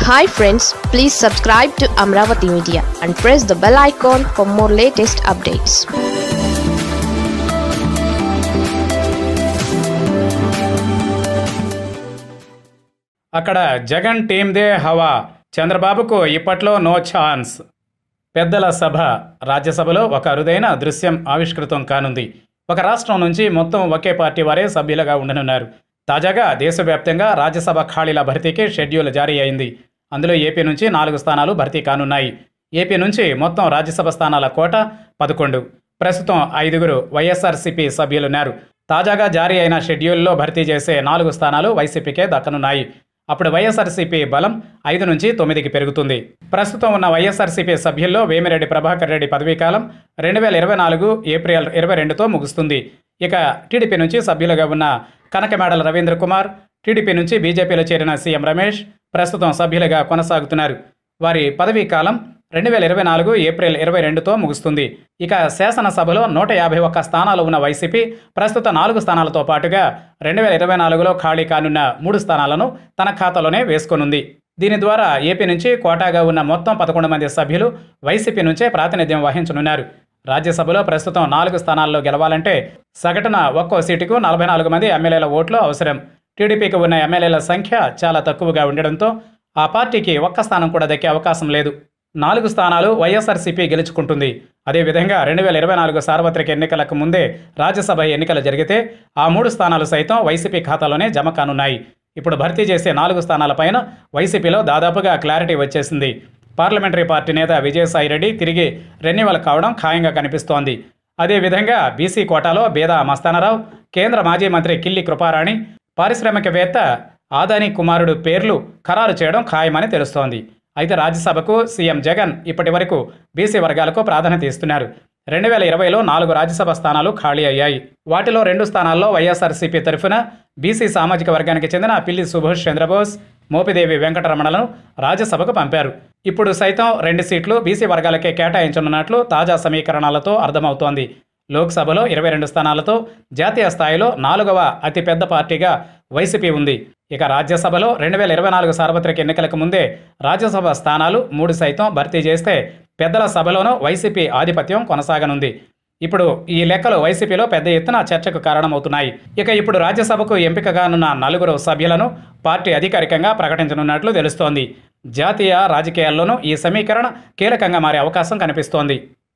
hi friends please subscribe to Amaravati media and press the bell icon for more latest updates అక్కడ జగన్ టీందే హవా చంద్రబాబుకు ఇప్పట్లో no chance పెద్దల సభ రాజ్యసభలో ఒక అరుదైన దృశ్యం ఆవిష్కృతం కానుంది ఒక రాష్ట్రం నుంచి మొత్తం ఒకే పార్టీ వారే సభ్యులుగా ఉండనున్నారు తాజాగా దేశవ్యాప్తంగా రాజ్యసభ ఖాళీల భర్తీకి షెడ్యూల్ జారీ అయింది అందులో ఏపీ నుంచి నాలుగు స్థానాలు భర్తీ కానున్నాయి ఏపీ నుంచి మొత్తం రాజ్యసభ స్థానాల కోట పదకొండు ప్రస్తుతం ఐదుగురు వైఎస్ఆర్సీపీ సభ్యులున్నారు తాజాగా జారీ అయిన షెడ్యూల్లో భర్తీ చేసే నాలుగు స్థానాలు వైసీపీకే దక్కనున్నాయి అప్పుడు వైఎస్ఆర్సీపీ బలం ఐదు నుంచి తొమ్మిదికి పెరుగుతుంది ప్రస్తుతం ఉన్న వైఎస్ఆర్సీపీ సభ్యుల్లో వేమిరెడ్డి ప్రభాకర్ రెడ్డి పదవీకాలం రెండు వేల ఇరవై నాలుగు ఏప్రిల్ ఇరవై రెండుతో ముగుస్తుంది ఇక టీడీపీ నుంచి సభ్యులుగా ఉన్న కనకమేడల రవీంద్ర కుమార్ టీడీపీ నుంచి బీజేపీలో చేరిన సీఎం రమేష్ ప్రస్తుతం సభ్యులుగా కొనసాగుతున్నారు వారి పదవీ కాలం రెండు వేల ఇరవై నాలుగు ఏప్రిల్ ఇరవై రెండుతో ముగుస్తుంది ఇక శాసనసభలో నూట యాభై ఒక్క స్థానాలు ఉన్న వైసీపీ ప్రస్తుత నాలుగు స్థానాలతో పాటుగా రెండు వేల ఇరవై నాలుగులో ఖాళీ కానున్న మూడు స్థానాలను తన ఖాతాలోనే వేసుకోనుంది దీని ద్వారా ఏపీ నుంచి కోటాగా ఉన్న మొత్తం పదకొండు మంది సభ్యులు వైసీపీ నుంచే ప్రాతినిధ్యం వహించనున్నారు రాజ్యసభలో ప్రస్తుతం నాలుగు స్థానాల్లో గెలవాలంటే సగటున ఒక్కో సీటుకు నలభై నాలుగు మంది ఎమ్మెల్యేల ఓట్లు అవసరం టీడీపీకి ఉన్న ఎమ్మెల్యేల సంఖ్య చాలా తక్కువగా ఉండడంతో ఆ పార్టీకి ఒక్క స్థానం కూడా దక్కే అవకాశం లేదు నాలుగు స్థానాలు వైఎస్ఆర్సీపీ గెలుచుకుంటుంది అదేవిధంగా రెండు వేల ఇరవై నాలుగు సార్వత్రిక ఎన్నికలకు ముందే రాజ్యసభ ఎన్నికలు జరిగితే ఆ మూడు స్థానాలు సైతం వైసీపీ ఖాతాలోనే జమ కానున్నాయి ఇప్పుడు భర్తీ చేసే నాలుగు స్థానాలపైన వైసీపీలో దాదాపుగా క్లారిటీ వచ్చేసింది పార్లమెంటరీ పార్టీ నేత విజయసాయిరెడ్డి తిరిగి రెన్యువల్ కావడం ఖాయంగా కనిపిస్తోంది అదేవిధంగా బీసీ కోటాలో బేదా మస్తానరావు కేంద్ర మాజీ మంత్రి కిల్లి కృపారాణి పారిశ్రామికవేత్త ఆదాని కుమారుడు పేర్లు ఖరారు చేయడం ఖాయమని తెలుస్తోంది అయితే రాజ్యసభకు సీఎం జగన్ ఇప్పటి వరకు బీసీ వర్గాలకు ప్రాధాన్యత ఇస్తున్నారు రెండు వేల ఇరవైలో నాలుగు రాజ్యసభ స్థానాలు ఖాళీ అయ్యాయి వాటిలో రెండు స్థానాల్లో వైఎస్ఆర్సీపీ తరఫున బీసీ సామాజిక వర్గానికి చెందిన పిల్లి సుభాష్ చంద్రబోస్ మోపిదేవి వెంకటరమణలను రాజ్యసభకు పంపారు ఇప్పుడు సైతం రెండు సీట్లు బీసీ వర్గాలకే కేటాయించనున్నట్లు తాజా సమీకరణాలతో అర్థమవుతోంది లోక్సభలో ఇరవై రెండు స్థానాలతో జాతీయ స్థాయిలో నాలుగవ అతిపెద్ద పార్టీగా వైసీపీ ఉంది ఇక రాజ్యసభలో రెండు వేల ఇరవై నాలుగు సార్వత్రిక ఎన్నికలకు ముందే రాజ్యసభ స్థానాలు మూడు సైతం భర్తీ చేస్తే పెద్దల సభలోనూ వైసీపీ ఆధిపత్యం కొనసాగనుంది ఇప్పుడు ఈ లెక్కలు వైసీపీలో పెద్ద ఎత్తున చర్చకు కారణమవుతున్నాయి ఇక ఇప్పుడు రాజ్యసభకు ఎంపిక కానున్న నలుగురు సభ్యులను పార్టీ అధికారికంగా ప్రకటించనున్నట్లు తెలుస్తోంది జాతీయ రాజకీయాల్లోనూ ఈ సమీకరణ కీలకంగా మారే అవకాశం కనిపిస్తోంది